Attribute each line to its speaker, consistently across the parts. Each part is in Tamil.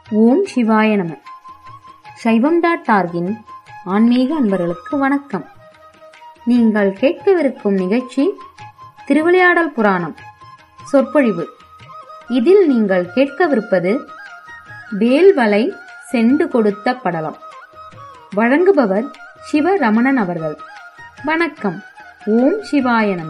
Speaker 1: ஓம் சிவாய நம சைவம் டாட் டார்கின் ஆன்மீக அன்பர்களுக்கு வணக்கம் நீங்கள் கேட்கவிருக்கும் நிகழ்ச்சி திருவிளையாடல் புராணம் சொற்பொழிவு இதில் நீங்கள் கேட்கவிருப்பது வேல்வலை செண்டு கொடுத்த படலம் வழங்குபவர் சிவரமணன் அவர்கள் வணக்கம் ஓம் சிவாய நம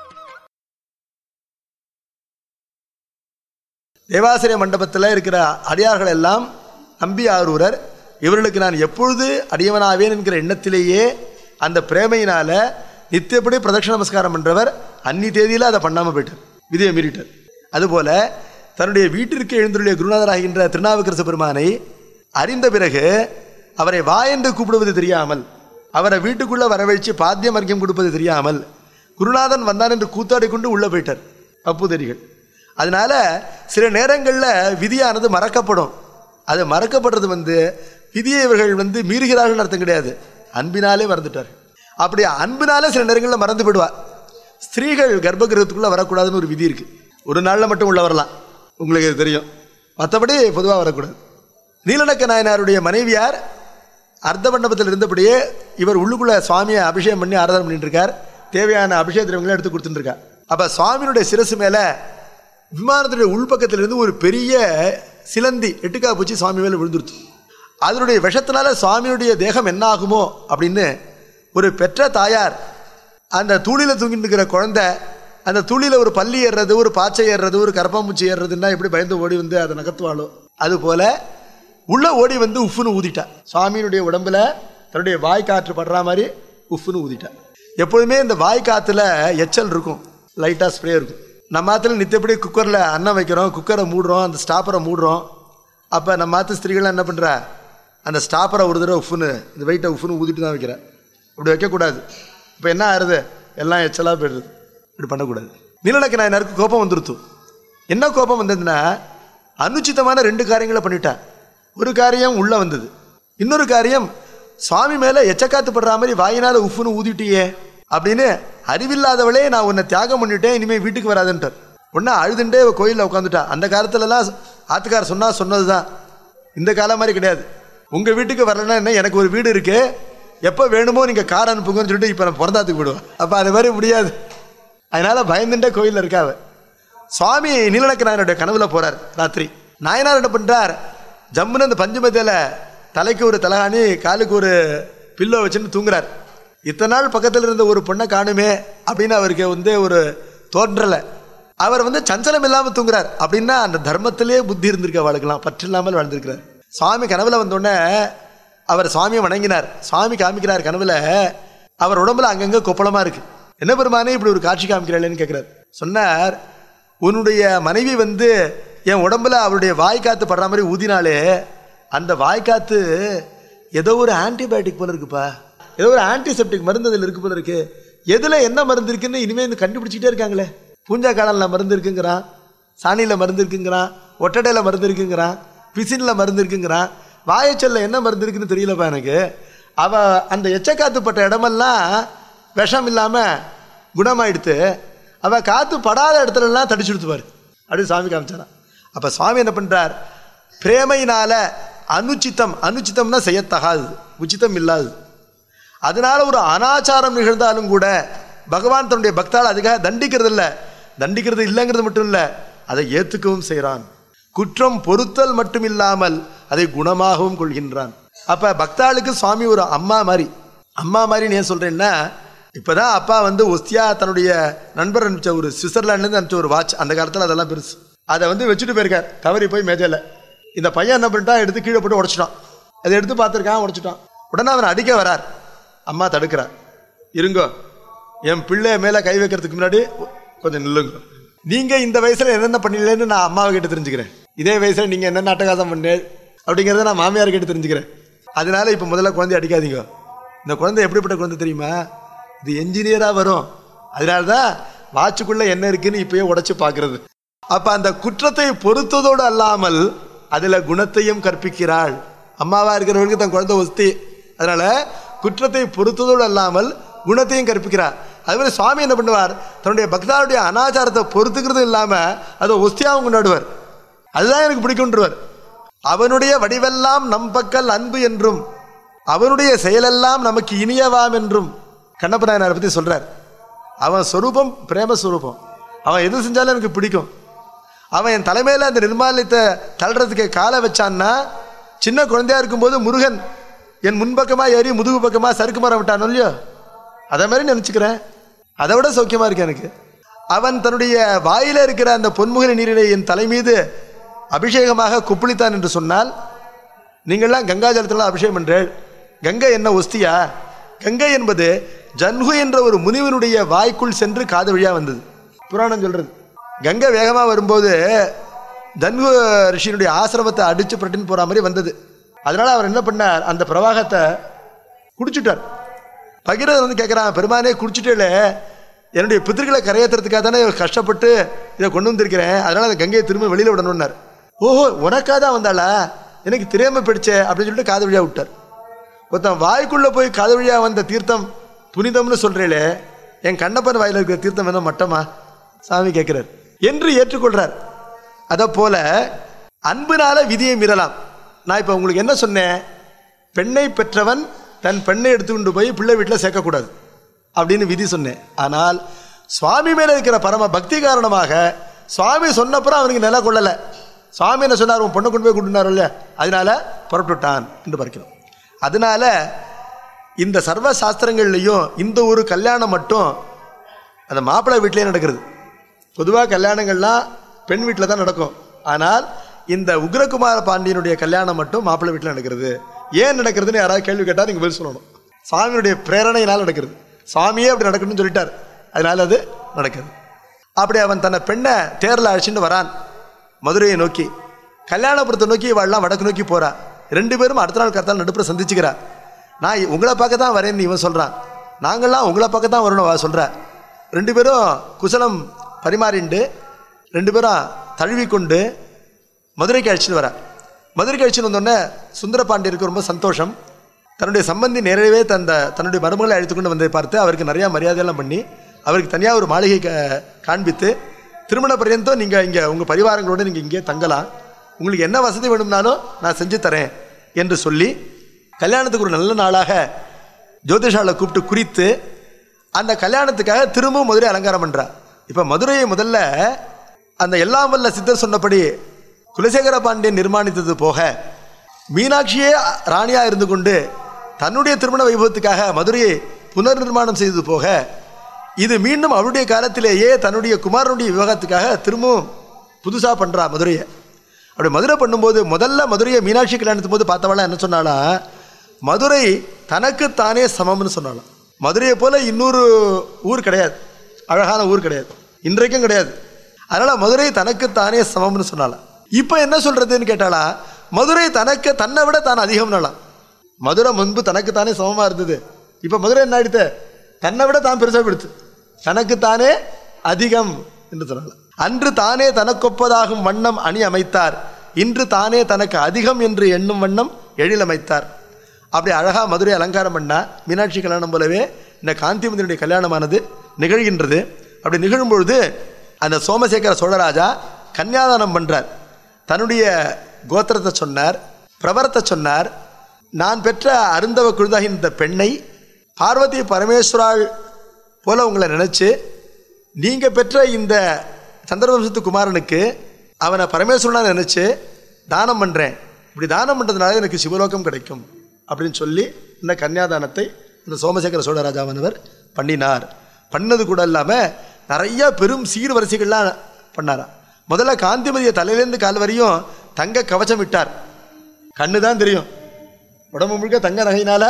Speaker 2: தேவாசிரிய மண்டபத்தில் இருக்கிற அடியார்கள் எல்லாம் நம்பி ஆரூரர் இவர்களுக்கு நான் எப்பொழுது அடியவனாவேன் என்கிற எண்ணத்திலேயே அந்த பிரேமையினால நித்தியப்படி பிரதட்சண நமஸ்காரம் பண்றவர் அன்னி தேதியில் அதை பண்ணாமல் போயிட்டார் விதியை மீறிட்டார் அதுபோல தன்னுடைய வீட்டிற்கு எழுந்துள்ள குருநாதராகின்ற திருநாவுக்கரசு பெருமானை அறிந்த பிறகு அவரை வா என்று கூப்பிடுவது தெரியாமல் அவரை வீட்டுக்குள்ள வரவழைச்சு பாத்தியம் வர்க்கம் கொடுப்பது தெரியாமல் குருநாதன் வந்தான் என்று கூத்தாடி கொண்டு உள்ள போயிட்டார் அப்புதரிகள் அதனால சில நேரங்களில் விதியானது மறக்கப்படும் அது மறக்கப்படுறது வந்து விதியை இவர்கள் வந்து மீறுகிறார்கள் அர்த்தம் கிடையாது அன்பினாலே மறந்துட்டார்கள் அப்படி அன்பினாலே சில நேரங்களில் மறந்து விடுவார் ஸ்திரீகள் கர்ப்பகிரகத்துக்குள்ளே வரக்கூடாதுன்னு ஒரு விதி இருக்கு ஒரு நாளில் மட்டும் உள்ள வரலாம் உங்களுக்கு இது தெரியும் மற்றபடி பொதுவாக வரக்கூடாது நீலநக்க நாயனாருடைய மனைவியார் அர்த்த மண்டபத்தில் இருந்தபடியே இவர் உள்ளுக்குள்ள சுவாமியை அபிஷேகம் பண்ணி ஆராதனை பண்ணிட்டு இருக்கார் தேவையான அபிஷேக திரவங்களை எடுத்து கொடுத்துட்டு இருக்கார் அப்போ சுவாமியினுடைய சிரசு மேலே விமானத்துடைய உள்பக்கத்தில் இருந்து ஒரு பெரிய சிலந்தி எட்டுக்கா பூச்சி சுவாமி மேலே விழுந்துருச்சு அதனுடைய விஷத்தினால சுவாமியுடைய தேகம் என்ன ஆகுமோ அப்படின்னு ஒரு பெற்ற தாயார் அந்த தூளியில் தூங்கிட்டு இருக்கிற குழந்தை அந்த தூளியில் ஒரு பள்ளி ஏறுறது ஒரு பாச்சை ஏறுறது ஒரு கரப்பாம்பூச்சி ஏறுறதுன்னா எப்படி பயந்து ஓடி வந்து அதை நகர்த்துவாளோ அதுபோல உள்ள ஓடி வந்து உஃப்னு ஊதிட்டா சுவாமியினுடைய உடம்புல தன்னுடைய வாய் காற்று படுற மாதிரி உஃப்னு ஊதிட்டா எப்பொழுதுமே இந்த வாய் காற்றுல எச்சல் இருக்கும் லைட்டாக ஸ்ப்ரே இருக்கும் நம்ம ஆற்றுல நித்தப்படி குக்கரில் அன்னம் வைக்கிறோம் குக்கரை மூடுறோம் அந்த ஸ்டாப்பரை மூடுறோம் அப்போ நம்ம ஆற்று ஸ்திரீகள் என்ன பண்ணுறா அந்த ஸ்டாப்பரை ஒரு தடவை உஃப்னு இந்த வெயிட்டை உஃப்னு ஊதிட்டு தான் வைக்கிறேன் இப்படி வைக்கக்கூடாது இப்போ என்ன ஆறுது எல்லாம் எச்சலாக போயிடுது இப்படி பண்ணக்கூடாது நீலநக்க நாயனாருக்கு கோபம் வந்துருத்து என்ன கோபம் வந்ததுன்னா அனுச்சிதமான ரெண்டு காரியங்களை பண்ணிட்டா ஒரு காரியம் உள்ளே வந்தது இன்னொரு காரியம் சுவாமி மேலே எச்சக்காத்து படுற மாதிரி வாயினால உஃப்னு ஊதிட்டியே அப்படின்னு அறிவில்லாதவளே நான் உன்னை தியாகம் பண்ணிட்டேன் இனிமேல் வீட்டுக்கு வராதுன்ட்டார் ஒன்றா அழுதுண்டே கோயிலில் உட்காந்துட்டா அந்த காலத்துலலாம் ஆத்துக்கார் சொன்னால் சொன்னது தான் இந்த காலம் மாதிரி கிடையாது உங்கள் வீட்டுக்கு வரலன்னா என்ன எனக்கு ஒரு வீடு இருக்கு எப்போ வேணுமோ நீங்கள் கார் அனுப்புங்கன்னு சொல்லிட்டு இப்போ நான் பிறந்தாத்துக்கு விடுவேன் அப்போ அது மாதிரி முடியாது அதனால பயந்துட்டே கோயிலில் இருக்காவ சுவாமி நீலநக்க நாயனுடைய கனவுல போறார் ராத்திரி நாயனார் என்ன பண்றார் ஜம்முன்னு அந்த பஞ்சமத்தியில் தலைக்கு ஒரு தலகாணி காலுக்கு ஒரு பில்லோ வச்சுன்னு தூங்குறார் இத்தனை நாள் பக்கத்தில் இருந்த ஒரு பொண்ணை காணுமே அப்படின்னு அவருக்கு வந்து ஒரு தோன்றலை அவர் வந்து சஞ்சலம் இல்லாமல் தூங்குறார் அப்படின்னா அந்த தர்மத்திலே புத்தி இருந்திருக்க வாழ்க்கலாம் பற்று இல்லாமல் வாழ்ந்திருக்கிறார் சுவாமி கனவுல வந்தோடனே அவர் சுவாமியை வணங்கினார் சுவாமி காமிக்கிறார் கனவுல அவர் உடம்புல அங்கங்கே கொப்பளமா இருக்கு என்ன பெருமானே இப்படி ஒரு காட்சி காமிக்கிறாளேன்னு கேட்குறாரு சொன்னார் உன்னுடைய மனைவி வந்து என் உடம்புல அவருடைய வாய்க்காத்து படுற மாதிரி ஊதினாலே அந்த வாய்க்காத்து ஏதோ ஒரு ஆன்டிபயோட்டிக் போல இருக்குப்பா ஏதோ ஒரு ஆன்டிசெப்டிக் மருந்து அதில் இருக்கு போல இருக்கு எதுல என்ன மருந்து இருக்குன்னு இனிமே இந்த கண்டுபிடிச்சிட்டே இருக்காங்களே பூஞ்சா காலனில் மருந்து இருக்குங்கிறான் சாணியில் மருந்து இருக்குங்கிறான் ஒட்டடையில் மருந்து இருக்குங்கிறான் பிசினில் மருந்து இருக்குங்கிறான் வாயச்சல்ல என்ன மருந்து இருக்குன்னு தெரியலப்பா எனக்கு அவ அந்த எச்சக்காத்துப்பட்ட இடமெல்லாம் விஷம் இல்லாமல் குணமாயிடுத்து அவ காத்து படாத இடத்துலலாம் தடிச்சு கொடுத்துப்பாரு அப்படி சுவாமி காமிச்சாரான் அப்போ சுவாமி என்ன பண்ணுறார் பிரேமையினால அனுச்சித்தம் அனுச்சித்தம்னா செய்யத்தகாது உச்சிதம் இல்லாது அதனால ஒரு அனாச்சாரம் நிகழ்ந்தாலும் கூட பகவான் தன்னுடைய பக்தால் அதுக்காக தண்டிக்கிறது இல்லை தண்டிக்கிறது இல்லைங்கிறது மட்டும் இல்லை அதை ஏத்துக்கவும் செய்கிறான் குற்றம் பொறுத்தல் மட்டும் இல்லாமல் அதை குணமாகவும் கொள்கின்றான் அப்ப பக்தாளுக்கு சுவாமி ஒரு அம்மா மாதிரி அம்மா மாதிரி ஏன் சொல்றேன்னா இப்பதான் அப்பா வந்து ஒஸ்தியா தன்னுடைய நண்பர் அனுப்பிச்ச ஒரு சுவிட்சர்லாண்ட்லேருந்து அனுப்பிச்ச ஒரு வாட்ச் அந்த காலத்தில் அதெல்லாம் பெருசு அதை வந்து வச்சுட்டு போயிருக்கார் தவறி போய் மேஜையில் இந்த பையன் என்ன பண்ணிட்டான் எடுத்து கீழே போட்டு உடச்சிட்டான் அதை எடுத்து பார்த்துருக்கான் உடச்சிட்டான் உடனே அவன் அடிக்க வரார் அம்மா தடுக்கிறார் இருங்கோ என் பிள்ளை மேலே கை வைக்கிறதுக்கு முன்னாடி கொஞ்சம் நில்லுங்க நீங்க இந்த வயசுல என்னென்ன பண்ணலன்னு நான் அம்மாவை கேட்டு தெரிஞ்சுக்கிறேன் இதே வயசுல நீங்க என்னென்ன அட்டகாசம் பண்ணு அப்படிங்கிறத நான் மாமியார் கேட்டு தெரிஞ்சுக்கிறேன் அதனால இப்போ முதல்ல குழந்தை அடிக்காதீங்க இந்த குழந்தை எப்படிப்பட்ட குழந்தை தெரியுமா இது என்ஜினியராக வரும் அதனால தான் வாட்சுக்குள்ள என்ன இருக்குன்னு இப்பயே உடைச்சு பார்க்கறது அப்ப அந்த குற்றத்தை பொறுத்ததோடு அல்லாமல் அதுல குணத்தையும் கற்பிக்கிறாள் அம்மாவா இருக்கிறவர்களுக்கு தன் குழந்தை ஒஸ்தி அதனால குற்றத்தை பொறுத்ததோடு அல்லாமல் குணத்தையும் கற்பிக்கிறார் அதுமாதிரி சுவாமி என்ன பண்ணுவார் தன்னுடைய பக்தாருடைய அனாச்சாரத்தை பொறுத்துக்கிறதும் இல்லாமல் அதை ஒஸ்தியாகவும் கொண்டாடுவார் அதுதான் எனக்கு பிடிக்கும்ன்றவர் அவனுடைய வடிவெல்லாம் நம் பக்கல் அன்பு என்றும் அவனுடைய செயலெல்லாம் நமக்கு இனியவாம் என்றும் கண்ணப்ப நாயனாரை பற்றி சொல்றார் அவன் சொரூபம் பிரேம சொரூபம் அவன் எது செஞ்சாலும் எனக்கு பிடிக்கும் அவன் என் தலைமையில் அந்த நிர்மாலயத்தை தள்ளுறதுக்கு காலை வச்சான்னா சின்ன குழந்தையா இருக்கும்போது முருகன் என் முன்பக்கமாக ஏறி முதுகு பக்கமாக சறுக்கு மரம் விட்டானோ இல்லையோ அதை மாதிரி நினச்சிக்கிறேன் அதை விட சௌக்கியமாக இருக்கு எனக்கு அவன் தன்னுடைய வாயில இருக்கிற அந்த பொன்முகனி நீரினை என் தலை மீது அபிஷேகமாக குப்பிளித்தான் என்று சொன்னால் நீங்கள்லாம் கங்கா ஜலத்தில் அபிஷேகம் பண்றேள் கங்கை என்ன ஒஸ்தியா கங்கை என்பது ஜன்ஹு என்ற ஒரு முனிவனுடைய வாய்க்குள் சென்று காது வழியா வந்தது புராணம் சொல்றது கங்கை வேகமாக வரும்போது தன்ஹு ரிஷியினுடைய ஆசிரமத்தை அடிச்சு புரட்டின்னு போற மாதிரி வந்தது அதனால அவர் என்ன பண்ணார் அந்த பிரவாகத்தை குடிச்சுட்டார் பகீரதன் வந்து கேட்குறான் பெருமானே குடிச்சிட்டேல என்னுடைய பித்திருக்களை கரையேற்றுறதுக்காக தானே இவர் கஷ்டப்பட்டு இதை கொண்டு வந்திருக்கிறேன் அதனால அந்த கங்கையை திரும்ப வெளியில் விடணும்னார் ஓஹோ உனக்காக தான் வந்தாளா எனக்கு தெரியாம போயிடுச்சே அப்படின்னு சொல்லிட்டு காது வழியாக விட்டார் ஒருத்தன் வாய்க்குள்ளே போய் காது வழியாக வந்த தீர்த்தம் புனிதம்னு சொல்கிறீங்களே என் கண்ணப்பன் வாயில் இருக்கிற தீர்த்தம் என்ன மட்டமா சாமி கேட்குறார் என்று ஏற்றுக்கொள்றார் அதை போல அன்புனால விதியை மீறலாம் நான் இப்போ உங்களுக்கு என்ன சொன்னேன் பெண்ணை பெற்றவன் தன் பெண்ணை எடுத்துக்கொண்டு போய் பிள்ளை வீட்டில் சேர்க்கக்கூடாது அப்படின்னு விதி சொன்னேன் ஆனால் சுவாமி மேலே இருக்கிற பரம பக்தி காரணமாக சுவாமி சொன்னப்புறம் அவனுக்கு நிலை கொள்ளலை சுவாமி என்ன சொன்னார் உன் பொண்ணை கொண்டு போய் கூட்டினார் இல்லையா அதனால புறப்பட்டுட்டான் என்று பார்க்கிறோம் அதனால இந்த சர்வ சாஸ்திரங்கள்லையும் இந்த ஒரு கல்யாணம் மட்டும் அந்த மாப்பிள்ளை வீட்டிலே நடக்கிறது பொதுவாக கல்யாணங்கள்லாம் பெண் வீட்டில் தான் நடக்கும் ஆனால் இந்த உக்ரகுமார பாண்டியனுடைய கல்யாணம் மட்டும் மாப்பிள்ளை வீட்டில் நடக்கிறது ஏன் நடக்கிறதுன்னு யாராவது கேள்வி கேட்டால் நீங்கள் பதில் சொல்லணும் சுவாமியுடைய பிரேரணையினால் நடக்கிறது சுவாமியே அப்படி நடக்கணும்னு சொல்லிட்டார் அதனால அது நடக்குது அப்படி அவன் தன்னை பெண்ணை தேரில் அழைச்சிட்டு வரான் மதுரையை நோக்கி கல்யாணபுரத்தை நோக்கி இவாள்லாம் வடக்கு நோக்கி போறா ரெண்டு பேரும் அடுத்த நாள் கத்தால் நடுப்புற சந்திச்சுக்கிறா நான் உங்களை பார்க்க தான் வரேன்னு இவன் சொல்கிறான் நாங்கள்லாம் உங்களை பார்க்க தான் வரணும் வா சொல்கிறா ரெண்டு பேரும் குசலம் பரிமாறிண்டு ரெண்டு பேரும் தழுவிக்கொண்டு மதுரைக்கு அழைச்சிட்டு வரா மதுரைக்கு அழைச்சிட்டு வந்தோடனே சுந்தரபாண்டியருக்கு ரொம்ப சந்தோஷம் தன்னுடைய சம்பந்தி நேரவே தந்த தன்னுடைய மருமகளை அழைத்து கொண்டு வந்ததை பார்த்து அவருக்கு நிறையா மரியாதையெல்லாம் பண்ணி அவருக்கு தனியாக ஒரு மாளிகை க- காண்பித்து திருமண பர்யந்தம் நீங்கள் இங்கே உங்கள் பரிவாரங்களோடு நீங்கள் இங்கே தங்கலாம் உங்களுக்கு என்ன வசதி வேணும்னாலும் நான் செஞ்சு தரேன் என்று சொல்லி கல்யாணத்துக்கு ஒரு நல்ல நாளாக ஜோதிஷாலை கூப்பிட்டு குறித்து அந்த கல்யாணத்துக்காக திரும்பவும் மதுரை அலங்காரம் பண்ணுறா இப்போ மதுரையை முதல்ல அந்த எல்லாம் வல்ல சித்தர் சொன்னபடி குலசேகர பாண்டியன் நிர்மாணித்தது போக மீனாட்சியே ராணியாக இருந்து கொண்டு தன்னுடைய திருமண வைபவத்துக்காக மதுரையை புனர் நிர்மாணம் செய்தது போக இது மீண்டும் அவருடைய காலத்திலேயே தன்னுடைய குமாரனுடைய விவாகத்துக்காக திரும்பவும் புதுசாக பண்ணுறா மதுரையை அப்படி மதுரை பண்ணும்போது முதல்ல மதுரையை மீனாட்சி கல்யாணத்தும் போது பார்த்தவளாம் என்ன சொன்னாலா மதுரை தனக்குத்தானே சமம்னு சொன்னாலாம் மதுரையை போல இன்னொரு ஊர் கிடையாது அழகான ஊர் கிடையாது இன்றைக்கும் கிடையாது அதனால மதுரை தனக்குத்தானே சமம்னு சொன்னாலாம் இப்போ என்ன சொல்றதுன்னு கேட்டாலா மதுரை தனக்கு தன்னை விட தான் அதிகம்னாலாம் மதுரை முன்பு தனக்குத்தானே சமமாக இருந்தது இப்போ மதுரை என்ன ஆயிடுத்து தன்னை விட தான் பெருசாக விடுத்து தனக்குத்தானே அதிகம் என்று சொல்லலாம் அன்று தானே தனக்கொப்பதாகும் வண்ணம் அணி அமைத்தார் இன்று தானே தனக்கு அதிகம் என்று எண்ணும் வண்ணம் எழில் அமைத்தார் அப்படி அழகாக மதுரை அலங்காரம் பண்ணா மீனாட்சி கல்யாணம் போலவே இந்த காந்திமதியினுடைய கல்யாணமானது நிகழ்கின்றது அப்படி நிகழும் பொழுது அந்த சோமசேகர சோழராஜா கன்னியாதானம் பண்றார் தன்னுடைய கோத்திரத்தை சொன்னார் பிரபரத்தை சொன்னார் நான் பெற்ற அருந்தவ குழுதாகின் இந்த பெண்ணை பார்வதி பரமேஸ்வராள் போல உங்களை நினைச்சு நீங்க பெற்ற இந்த சந்திரவம்சத்து குமாரனுக்கு அவனை பரமேஸ்வரனா நினைச்சு தானம் பண்றேன் இப்படி தானம் பண்றதுனால எனக்கு சிவலோகம் கிடைக்கும் அப்படின்னு சொல்லி இந்த கன்னியாதானத்தை இந்த சோமசேகர சோழராஜாவானவர் பண்ணினார் பண்ணது கூட இல்லாமல் நிறைய பெரும் சீர்வரிசைகள்லாம் பண்ணாராம் முதல்ல காந்திமதியை தலையிலேருந்து கால் வரையும் தங்க கவச்சம் விட்டார் கண்ணு தான் தெரியும் உடம்பு முழுக்க தங்க நகையினால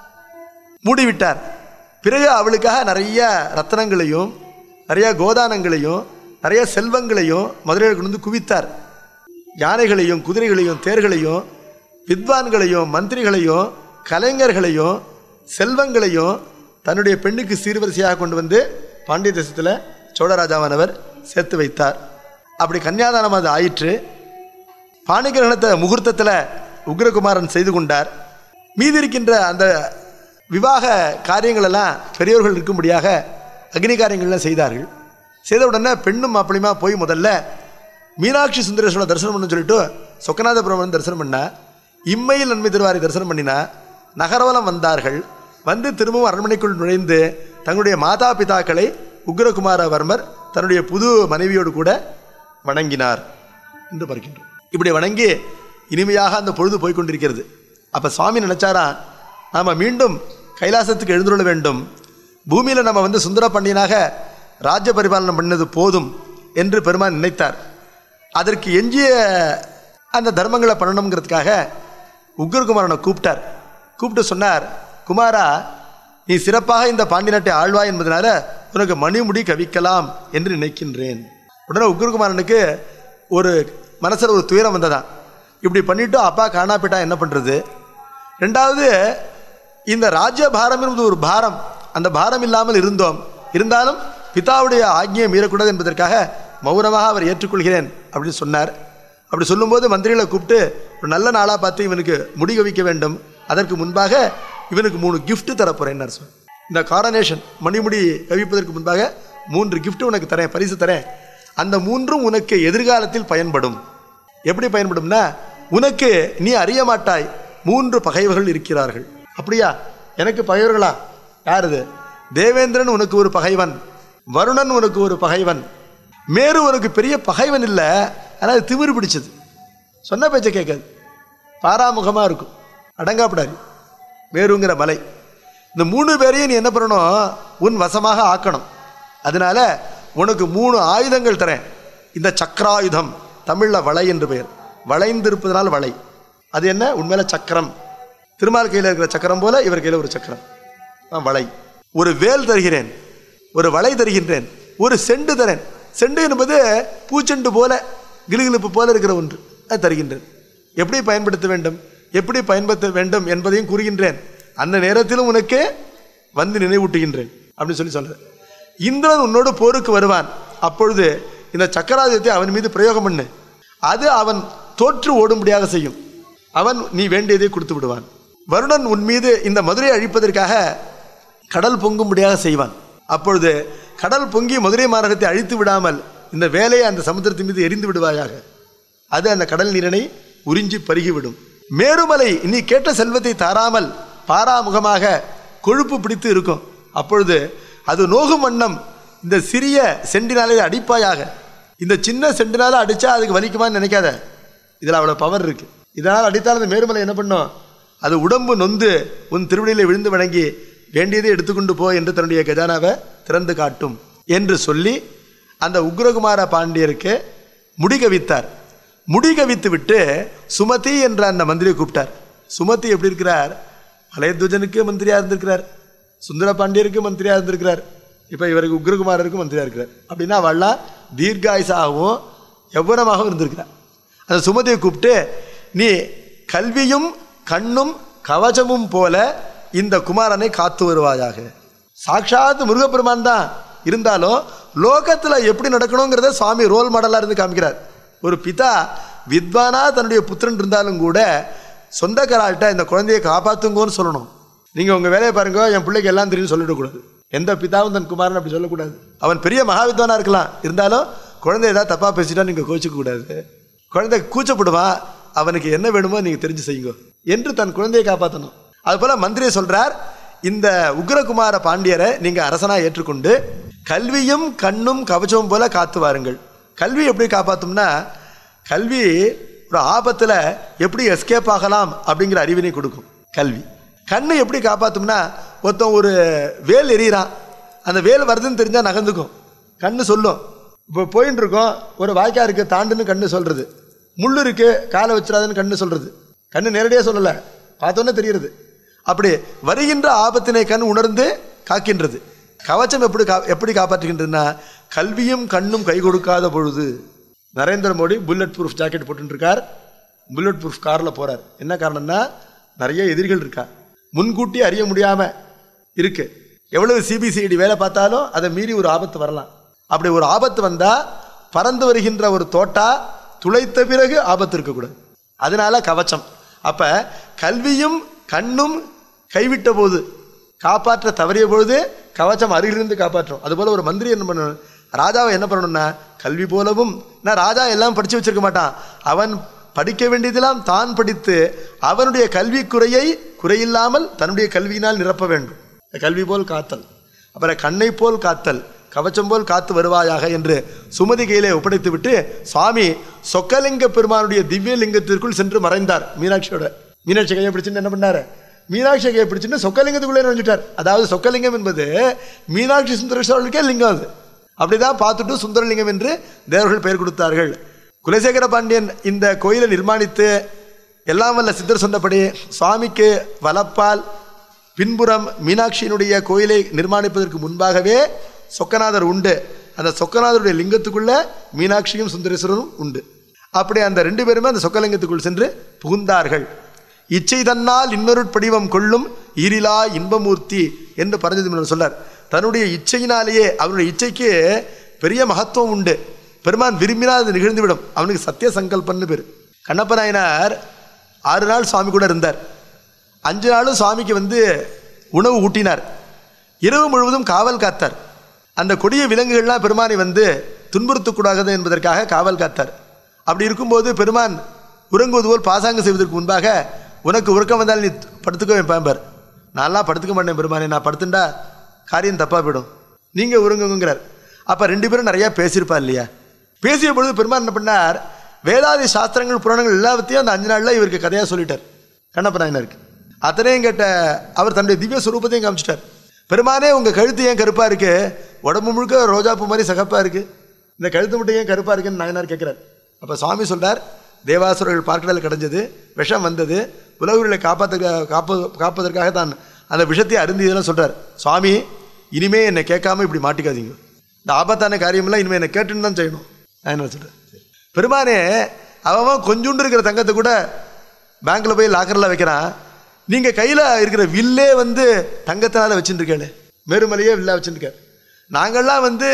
Speaker 2: மூடி விட்டார் பிறகு அவளுக்காக நிறைய ரத்தனங்களையும் நிறைய கோதானங்களையும் நிறைய செல்வங்களையும் மதுரையில் கொண்டு வந்து குவித்தார் யானைகளையும் குதிரைகளையும் தேர்களையும் வித்வான்களையும் மந்திரிகளையும் கலைஞர்களையும் செல்வங்களையும் தன்னுடைய பெண்ணுக்கு சீர்வரிசையாக கொண்டு வந்து பாண்டிய தேசத்தில் சோழராஜாவானவர் சேர்த்து வைத்தார் அப்படி கன்னியாதானம் அது ஆயிற்று பாணிகிரகணத்தை முகூர்த்தத்தில் உக்ரகுமாரன் செய்து கொண்டார் மீதி இருக்கின்ற அந்த விவாக காரியங்கள் எல்லாம் பெரியோர்கள் இருக்கும்படியாக அக்னி காரியங்கள்லாம் செய்தார்கள் செய்த உடனே பெண்ணும் மாப்பிளையுமா போய் முதல்ல மீனாட்சி சுந்தரேஸ்வர தரிசனம் பண்ண சொல்லிட்டு சொக்கநாதபுரம் தரிசனம் பண்ணா இம்மையில் நன்மை திருவாரி தரிசனம் பண்ணினா நகரவலம் வந்தார்கள் வந்து திரும்பவும் அரண்மனைக்குள் நுழைந்து தங்களுடைய மாதா பிதாக்களை உக்ரகுமாரவர்மர் தன்னுடைய புது மனைவியோடு கூட வணங்கினார் என்று பார்க்கின்றோம் இப்படி வணங்கி இனிமையாக அந்த பொழுது போய் கொண்டிருக்கிறது அப்போ சுவாமி நினைச்சாரா நாம் மீண்டும் கைலாசத்துக்கு எழுந்துள்ள வேண்டும் பூமியில் நம்ம வந்து சுந்தர பண்டியனாக ராஜ்ய பரிபாலனம் பண்ணது போதும் என்று பெருமான் நினைத்தார் அதற்கு எஞ்சிய அந்த தர்மங்களை பண்ணணுங்கிறதுக்காக உக்ரகுமாரனை கூப்பிட்டார் கூப்பிட்டு சொன்னார் குமாரா நீ சிறப்பாக இந்த பாண்டி நாட்டை ஆழ்வாய் என்பதனால உனக்கு மணிமுடி கவிக்கலாம் என்று நினைக்கின்றேன் உடனே உக்ரகுமாரனுக்கு ஒரு மனசில் ஒரு துயரம் வந்ததான் இப்படி பண்ணிட்டு அப்பா காணா போயிட்டா என்ன பண்ணுறது ரெண்டாவது இந்த ராஜ்ய பாரம் என்பது ஒரு பாரம் அந்த பாரம் இல்லாமல் இருந்தோம் இருந்தாலும் பிதாவுடைய ஆజ్ఞையை மீறக்கூடாது என்பதற்காக மௌனமாக அவர் ஏற்றுக்கொள்கிறேன் அப்படின்னு சொன்னார் அப்படி சொல்லும்போது மந்திரிகளை கூப்பிட்டு ஒரு நல்ல நாளாக பார்த்து இவனுக்கு முடி கவிக்க வேண்டும் அதற்கு முன்பாக இவனுக்கு மூணு gift தரப்போறேன் சொல் இந்த காரனேஷன் மணிமுடி கவிப்பதற்கு முன்பாக மூன்று gift உனக்கு தரேன் பரிசு தரேன் அந்த மூன்றும் உனக்கு எதிர்காலத்தில் பயன்படும் எப்படி பயன்படும்னா உனக்கு நீ அறிய மாட்டாய் மூன்று பகைவர்கள் இருக்கிறார்கள் அப்படியா எனக்கு பகைவர்களா யார் இது தேவேந்திரன் உனக்கு ஒரு பகைவன் வருணன் உனக்கு ஒரு பகைவன் மேரு உனக்கு பெரிய பகைவன் இல்லை ஆனால் அது திமிரு பிடிச்சது சொன்ன பேச்சை கேட்காது பாராமுகமாக இருக்கும் அடங்காப்படாது மேருங்கிற மலை இந்த மூணு பேரையும் நீ என்ன பண்ணணும் உன் வசமாக ஆக்கணும் அதனால உனக்கு மூணு ஆயுதங்கள் தரேன் இந்த சக்கராயுதம் தமிழில் வளை என்று பெயர் வளைந்திருப்பதனால் வளை அது என்ன உண்மையில சக்கரம் திருமால் கையில் இருக்கிற சக்கரம் போல இவர் கையில் ஒரு சக்கரம் ஆ, வளை ஒரு வேல் தருகிறேன் ஒரு வளை தருகின்றேன் ஒரு செண்டு தரேன் செண்டு என்பது பூச்செண்டு போல கிலுகிலுப்பு போல இருக்கிற ஒன்று அது தருகின்றேன் எப்படி பயன்படுத்த வேண்டும் எப்படி பயன்படுத்த வேண்டும் என்பதையும் கூறுகின்றேன் அந்த நேரத்திலும் உனக்கு வந்து நினைவூட்டுகின்றேன் அப்படின்னு சொல்லி சொல்றேன் இந்திரன் உன்னோடு போருக்கு வருவான் அப்பொழுது இந்த சக்கராயுதத்தை அவன் மீது பிரயோகம் பண்ணு அது அவன் தோற்று ஓடும்படியாக செய்யும் அவன் நீ வேண்டியதை கொடுத்து விடுவான் வருணன் உன் மீது இந்த மதுரையை அழிப்பதற்காக கடல் பொங்கும்படியாக செய்வான் அப்பொழுது கடல் பொங்கி மதுரை மாநகரத்தை அழித்து விடாமல் இந்த வேலையை அந்த சமுத்திரத்தின் மீது எரிந்து விடுவாயாக அது அந்த கடல் நீரினை உறிஞ்சி பருகிவிடும் மேருமலை நீ கேட்ட செல்வத்தை தாராமல் பாராமுகமாக கொழுப்பு பிடித்து இருக்கும் அப்பொழுது அது நோகும் வண்ணம் இந்த சிறிய செண்டினாலே அடிப்பாயாக இந்த சின்ன செண்டினால அடிச்சா அதுக்கு வலிக்குமான்னு நினைக்காத இதில் அவ்வளோ பவர் இருக்கு இதனால் அடித்தால் அந்த மேருமலை என்ன பண்ணும் அது உடம்பு நொந்து உன் திருவடியிலே விழுந்து வணங்கி வேண்டியதை எடுத்துக்கொண்டு போ என்று தன்னுடைய கஜானாவை திறந்து காட்டும் என்று சொல்லி அந்த உக்ரகுமார பாண்டியருக்கு முடிகவித்தார் முடிகவித்து விட்டு சுமதி என்ற அந்த மந்திரியை கூப்பிட்டார் சுமதி எப்படி இருக்கிறார் மலையத்வஜனுக்கு மந்திரியா இருந்திருக்கிறார் சுந்தர பாண்டியருக்கு மந்திரியா இருந்திருக்கிறார் இப்போ இவருக்கு உக்ரகுமாரருக்கு மந்திரியா இருக்கிறார் அப்படின்னா அவள்லாம் தீர்காயுசாகவும் எவ்வளமாகவும் இருந்திருக்கிறார் அந்த சுமதியை கூப்பிட்டு நீ கல்வியும் கண்ணும் கவசமும் போல இந்த குமாரனை காத்து வருவாயாக சாட்சாத் முருகப்பெருமான் தான் இருந்தாலும் லோகத்தில் எப்படி நடக்கணுங்கிறத சுவாமி ரோல் மாடலாக இருந்து காமிக்கிறார் ஒரு பிதா வித்வானா தன்னுடைய புத்திரன் இருந்தாலும் கூட சொந்தக்காராள்கிட்ட இந்த குழந்தையை காப்பாத்துங்கன்னு சொல்லணும் நீங்கள் உங்கள் வேலையை பாருங்க என் பிள்ளைக்கு எல்லாம் தெரியும் சொல்லிடக்கூடாது எந்த பிதாவும் தன் குமாரன் அப்படி சொல்லக்கூடாது அவன் பெரிய மகாவித்வானா இருக்கலாம் இருந்தாலும் குழந்தை ஏதாவது தப்பாக பேசிட்டா நீங்கள் கோச்சிக்க கூடாது குழந்தை கூச்சப்படுவான் அவனுக்கு என்ன வேணுமோ நீங்கள் தெரிஞ்சு செய்யுங்க என்று தன் குழந்தையை காப்பாற்றணும் அதுபோல் மந்திரி சொல்றார் இந்த உக்ரகுமார பாண்டியரை நீங்கள் அரசனாக ஏற்றுக்கொண்டு கல்வியும் கண்ணும் கவச்சமும் போல காத்து வாருங்கள் கல்வி எப்படி காப்பாற்றும்னா கல்வி ஒரு ஆபத்தில் எப்படி எஸ்கேப் ஆகலாம் அப்படிங்கிற அறிவினை கொடுக்கும் கல்வி கண்ணு எப்படி காப்பாற்றும்னா ஒருத்தன் ஒரு வேல் எறிகிறான் அந்த வேல் வருதுன்னு தெரிஞ்சால் நகர்ந்துக்கும் கண்ணு சொல்லும் இப்போ போயின்னு இருக்கோம் ஒரு வாய்க்கா இருக்கு தாண்டுன்னு கண்ணு சொல்றது முள் இருக்கு காலை வச்சிடாதுன்னு கண்ணு சொல்றது கண்ணு நேரடியாக சொல்லலை பார்த்தோன்னே தெரியுறது அப்படி வருகின்ற ஆபத்தினை கண் உணர்ந்து காக்கின்றது கவச்சம் எப்படி கா எப்படி காப்பாற்றுகின்றதுன்னா கல்வியும் கண்ணும் கை கொடுக்காத பொழுது Narendra Modi bulletproof jacket போட்டுருக்கார் புல்லட் ப்ரூஃப் காரில் போறார் என்ன காரணம்னா நிறைய எதிரிகள் இருக்கா முன்கூட்டி அறிய முடியாம இருக்கு எவ்வளவு சிபிசிஐடி வேலை பார்த்தாலும் அதை மீறி ஒரு ஆபத்து வரலாம் அப்படி ஒரு ஆபத்து வந்தா பறந்து வருகின்ற ஒரு தோட்டா துளைத்த பிறகு ஆபத்து இருக்கக்கூடாது அதனால கவச்சம் அப்ப கல்வியும் கண்ணும் கைவிட்ட போது காப்பாற்ற தவறிய பொழுது கவச்சம் அருகிலிருந்து காப்பாற்றும் அதுபோல ஒரு மந்திரி என்ன பண்ணணும் ராஜாவை என்ன பண்ணணும்னா கல்வி போலவும் நான் ராஜா எல்லாம் படித்து வச்சிருக்க மாட்டான் அவன் படிக்க வேண்டியதெல்லாம் தான் படித்து அவனுடைய கல்வி குறையை குறையில்லாமல் தன்னுடைய கல்வியினால் நிரப்ப வேண்டும் கல்வி போல் காத்தல் அப்புறம் கண்ணை போல் காத்தல் கவச்சம் போல் காத்து வருவாயாக என்று சுமதி கையிலே ஒப்படைத்து விட்டு சுவாமி சொக்கலிங்க பெருமானுடைய திவ்ய லிங்கத்திற்குள் சென்று மறைந்தார் மீனாட்சியோட மீனாட்சி கையை பிடிச்சுன்னு என்ன பண்ணாரு மீனாட்சி கையை பிடிச்சுன்னு சொக்கலிங்கத்துக்குள்ளே நுழைஞ்சிட்டார் அதாவது சொக்கலிங்கம் என்பது மீனாட்சி சுந்தரேஸ்வரர்களுக்கே லிங்கம் அது அப்படிதான் பார்த்துட்டு சுந்தரலிங்கம் என்று தேவர்கள் பெயர் கொடுத்தார்கள் குலசேகர பாண்டியன் இந்த கோயிலை நிர்மாணித்து எல்லாம் வல்ல சித்தர் சொன்னபடி சுவாமிக்கு வலப்பால் பின்புறம் மீனாட்சியினுடைய கோயிலை நிர்மாணிப்பதற்கு முன்பாகவே சொக்கநாதர் உண்டு அந்த சொக்கநாதருடைய லிங்கத்துக்குள்ள மீனாட்சியும் சுந்தரேஸ்வரரும் உண்டு அப்படி அந்த ரெண்டு பேருமே அந்த சொக்கலிங்கத்துக்குள் சென்று புகுந்தார்கள் இச்சை தன்னால் இன்னொரு படிவம் கொள்ளும் ஈரிலா இன்பமூர்த்தி என்று பரஞ்சதி சொல்லார் தன்னுடைய இச்சையினாலேயே அவருடைய இச்சைக்கு பெரிய மகத்துவம் உண்டு பெருமான் விரும்பினால் அது நிகழ்ந்துவிடும் அவனுக்கு சத்திய சங்கல்பன்னு பேர் கண்ணப்ப நாயனார் ஆறு நாள் சுவாமி கூட இருந்தார் அஞ்சு நாளும் சுவாமிக்கு வந்து உணவு ஊட்டினார் இரவு முழுவதும் காவல் காத்தார் அந்த கொடிய விலங்குகள்லாம் பெருமானை வந்து துன்புறுத்தக்கூடாது என்பதற்காக காவல் காத்தார் அப்படி இருக்கும்போது பெருமான் உறங்குவது போல் பாசாங்கம் செய்வதற்கு முன்பாக உனக்கு உறக்கம் வந்தால் நீ படுத்துக்கோ என் பாம்பர் நான்லாம் படுத்துக்க மாட்டேன் பெருமானே நான் படுத்துண்டா காரியம் தப்பாக போயிடும் நீங்கள் உறங்குங்கிறார் அப்போ ரெண்டு பேரும் நிறையா பேசியிருப்பா இல்லையா பேசிய பொழுது பெருமான் என்ன பண்ணார் வேதாதி சாஸ்திரங்கள் புராணங்கள் எல்லாத்தையும் அந்த அஞ்சு நாளில் இவருக்கு கதையாக சொல்லிட்டார் கண்ணப்ப நாயனருக்கு அத்தனையும் கேட்ட அவர் தன்னுடைய திவ்ய சுரூபத்தையும் காமிச்சிட்டார் பெருமானே உங்கள் கழுத்து ஏன் கருப்பாக இருக்கு உடம்பு முழுக்க ரோஜாப்பூ மாதிரி சகப்பாக இருக்கு இந்த கழுத்து மட்டும் ஏன் கருப்பாக இருக்குன்னு நாயனார் கேட்குறார் அப்போ சுவாமி சொல்றார் தேவாசுரர்கள் பார்க்கடல் கிடைஞ்சது விஷம் வந்தது உலகுகளை காப்பாற்ற காப்ப காப்பதற்காக தான் அந்த விஷத்தை அருந்தியதெல்லாம் சொல்றார் சுவாமி இனிமே என்னை கேட்காம இப்படி மாட்டிக்காதீங்க இந்த ஆபத்தான காரியமெல்லாம் இனிமேல் என்னை கேட்டுன்னு தான் செய்யணும் நான் என்ன சொல்கிறேன் பெருமானே அவன் கொஞ்சோண்டு இருக்கிற தங்கத்தை கூட பேங்க்கில் போய் லாக்கரில் வைக்கிறான் நீங்கள் கையில் இருக்கிற வில்லே வந்து தங்கத்தினால வச்சுட்டுருக்கேன் மேருமலையே வில்லா வச்சுருக்கார் நாங்கள்லாம் வந்து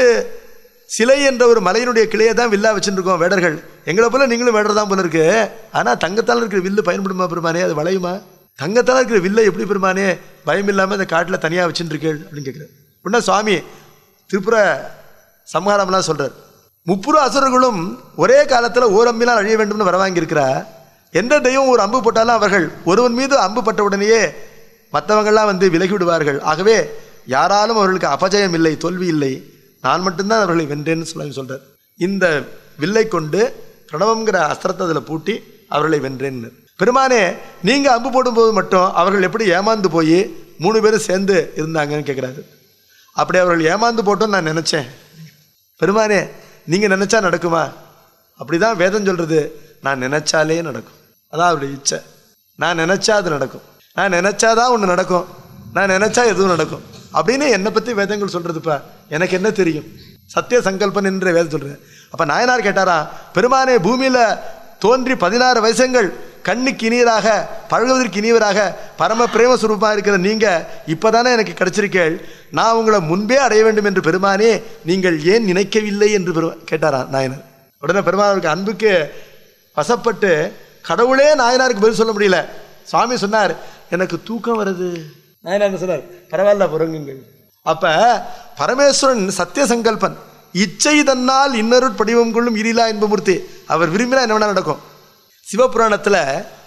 Speaker 2: சிலை என்ற ஒரு மலையினுடைய கிளையை தான் வில்லா வச்சுருக்கோம் வேடர்கள் எங்களை போல நீங்களும் வேடர் தான் போல இருக்கு ஆனால் தங்கத்தால் இருக்கிற வில்லு பயன்படுமா பெருமானே அது வளையுமா தங்கத்தால் இருக்கிற வில்லை எப்படி பெருமானே பயம் இல்லாமல் இந்த காட்டில் தனியாக வச்சுருக்கேள் அப்படின்னு கேட்குறாரு உடனே சுவாமி திரிபுர சம்ஹாரம்லாம் சொல்கிறார் முப்புற அசுரர்களும் ஒரே காலத்தில் ஓர் அம்பினால் அழிய வேண்டும்னு வரவாங்கியிருக்கிறா எந்த தெய்வம் ஒரு அம்பு போட்டாலும் அவர்கள் ஒருவன் மீது அம்பு பட்ட உடனேயே மற்றவங்கள்லாம் வந்து விலகி விடுவார்கள் ஆகவே யாராலும் அவர்களுக்கு அபஜயம் இல்லை தோல்வி இல்லை நான் மட்டும்தான் அவர்களை வென்றேன்னு சொல்லி சொல்கிறார் இந்த வில்லை கொண்டு பிரணவங்கிற அஸ்திரத்தை அதில் பூட்டி அவர்களை வென்றேன்னு பெருமானே நீங்கள் அம்பு போடும்போது மட்டும் அவர்கள் எப்படி ஏமாந்து போய் மூணு பேரும் சேர்ந்து இருந்தாங்கன்னு கேட்குறாரு அப்படி அவர்கள் ஏமாந்து போட்டோன்னு நான் நினச்சேன் பெருமானே நீங்கள் நினச்சா நடக்குமா அப்படி தான் வேதம் சொல்கிறது நான் நினச்சாலே நடக்கும் அதான் அவருடைய இச்சை நான் நினச்சா அது நடக்கும் நான் நினச்சாதான் ஒன்று நடக்கும் நான் நினச்சா எதுவும் நடக்கும் அப்படின்னு என்னை பற்றி வேதங்கள் சொல்கிறதுப்பா எனக்கு என்ன தெரியும் சத்திய சங்கல்பன் என்ற வேதம் சொல்கிறேன் அப்போ நாயனார் கேட்டாரா பெருமானே பூமியில் தோன்றி பதினாறு வயசங்கள் கண்ணுக்கு இனியராக பழகுவதற்கு இனியவராக பரம பிரேம சுரூபமாக இருக்கிற நீங்கள் இப்போதானே எனக்கு கிடைச்சிருக்கேள் நான் உங்களை முன்பே அடைய வேண்டும் என்று பெருமானே நீங்கள் ஏன் நினைக்கவில்லை என்று பெரு கேட்டாரா நாயனர் உடனே பெருமானுக்கு அன்புக்கு வசப்பட்டு கடவுளே நாயனாருக்கு பதில் சொல்ல முடியல சுவாமி சொன்னார் எனக்கு தூக்கம் வருது நாயனார் என்ன சொன்னார் பரவாயில்ல புறங்குங்கள் அப்ப பரமேஸ்வரன் சத்திய சங்கல்பன் இச்சை தன்னால் இன்னொரு படிவம் கொள்ளும் இரிலா என்பமூர்த்தி அவர் விரும்பினா என்ன வேணா நடக்கும் சிவபுராணத்தில்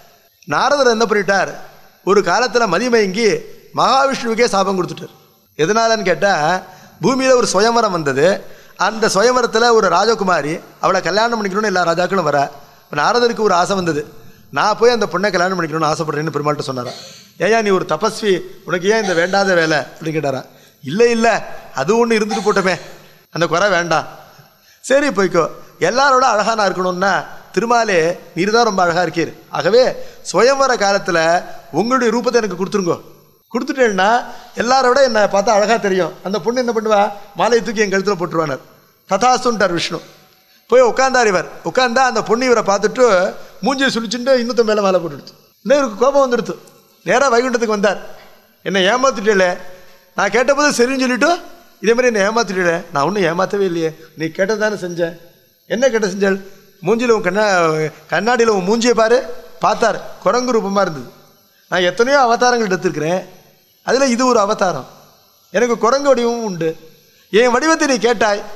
Speaker 2: நாரதர் என்ன பண்ணிட்டார் ஒரு காலத்தில் மதிமயங்கி மகாவிஷ்ணுவுக்கே சாபம் கொடுத்துட்டார் எதனாலன்னு கேட்டால் பூமியில் ஒரு சுயமரம் வந்தது அந்த சுயமரத்தில் ஒரு ராஜகுமாரி அவளை கல்யாணம் பண்ணிக்கணும்னு எல்லா ராஜாக்களும் வர இப்போ நாரதருக்கு ஒரு ஆசை வந்தது நான் போய் அந்த பொண்ணை கல்யாணம் பண்ணிக்கணும்னு ஆசைப்படுறேன்னு பெருமாள்கிட்ட சொன்னாரா ஏயா நீ ஒரு தபஸ்வி உனக்கு ஏன் இந்த வேண்டாத வேலை அப்படின்னு கேட்டாரா இல்லை இல்லை அது ஒன்று இருந்துட்டு போட்டோமே அந்த குறை வேண்டாம் சரி போய்க்கோ எல்லாரோட அழகா நான் இருக்கணும்னா திருமாலே நீர் தான் ரொம்ப அழகா இருக்கீர் ஆகவே சுயம்வர காலத்தில் உங்களுடைய ரூபத்தை எனக்கு கொடுத்துருங்கோ கொடுத்துட்டேன்னா எல்லாரோட என்னை பார்த்தா அழகா தெரியும் அந்த பொண்ணு என்ன பண்ணுவா மாலையை தூக்கி என் கழுத்தில் போட்டுருவானார் ததாசுன்ட்டார் விஷ்ணு போய் உட்காந்தார் இவர் உட்காந்தா அந்த பொண்ணு இவரை பார்த்துட்டு மூஞ்சியை சுழிச்சுட்டு இன்னொத்த மேலே மாலை போட்டுடுச்சு இன்னும் இவருக்கு கோபம் வந்துடுத்து நேராக வைகுண்டத்துக்கு வந்தார் என்னை ஏமாத்திட்டே நான் கேட்டபோது சரின்னு சொல்லிட்டு இதே மாதிரி என்னை ஏமாத்திட்டே நான் ஒன்றும் ஏமாற்றவே இல்லையே நீ கேட்டது தானே செஞ்சேன் என்ன கேட்ட செஞ்சாள் மூஞ்சியில் உன் கண்ணா கண்ணாடியில் உன் மூஞ்சியை பாரு பார்த்தார் குரங்கு ரூபமாக இருந்தது நான் எத்தனையோ அவதாரங்கள் எடுத்திருக்கிறேன் அதில் இது ஒரு அவதாரம் எனக்கு குரங்கு வடிவமும் உண்டு என் வடிவத்தை நீ கேட்டாய்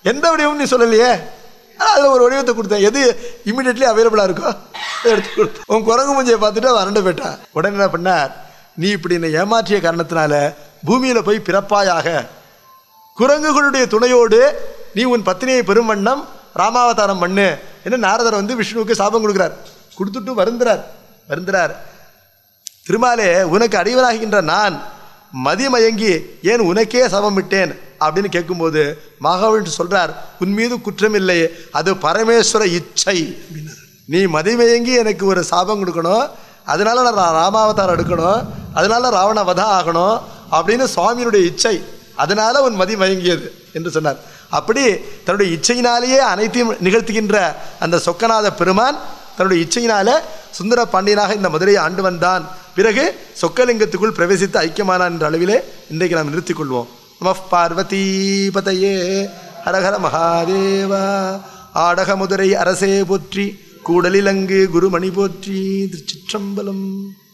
Speaker 2: எந்த வடிவம் நீ சொல்லலையே அதில் ஒரு வடிவத்தை கொடுத்தேன் எது இமிடியட்லி அவைலபிளாக இருக்கோ அதை எடுத்து கொடுத்தேன் உன் குரங்கு மூஞ்சியை பார்த்துட்டு அவன் அரண்டு போயிட்டான் உடனே என்ன பண்ணார் நீ இப்படி என்னை ஏமாற்றிய காரணத்தினால பூமியில் போய் பிறப்பாயாக குரங்குகளுடைய துணையோடு நீ உன் பத்தினியை பெரும் வண்ணம் ராமாவதாரம் பண்ணு என்று நாரதர் வந்து விஷ்ணுவுக்கு சாபம் கொடுக்குறார் கொடுத்துட்டு வருந்துறார் வருந்துறார் திருமாலே உனக்கு அடிவனாகின்ற நான் மதிமயங்கி ஏன் உனக்கே சபம் விட்டேன் அப்படின்னு கேட்கும்போது மகாவிஷ்ணு சொல்றார் உன் மீது குற்றமில்லை அது பரமேஸ்வர இச்சை அப்படின்னாரு. நீ மதிமயங்கி எனக்கு ஒரு சாபம் கொடுக்கணும் அதனால நான் ரா- ராமாவதாரம் எடுக்கணும் அதனால ராவண வதம் ஆகணும் அப்படின்னு சுவாமியினுடைய இச்சை அதனால உன் மதி மயங்கியது என்று சொன்னார் அப்படி தன்னுடைய இச்சையினாலேயே அனைத்தையும் நிகழ்த்துகின்ற அந்த சொக்கநாத பெருமான் தன்னுடைய இச்சையினால சுந்தர பாண்டியனாக இந்த மதுரையை ஆண்டு வந்தான் பிறகு சொக்கலிங்கத்துக்குள் பிரவேசித்து ஐக்கியமானான் என்ற அளவிலே இன்றைக்கு நாம் நிறுத்திக் கொள்வோம் நம பார்வதி பதையே ஹரஹர மகாதேவா ஆடக மதுரை அரசே போற்றி கூடலிலங்கு குருமணி போற்றி திருச்சிற்றம்பலம்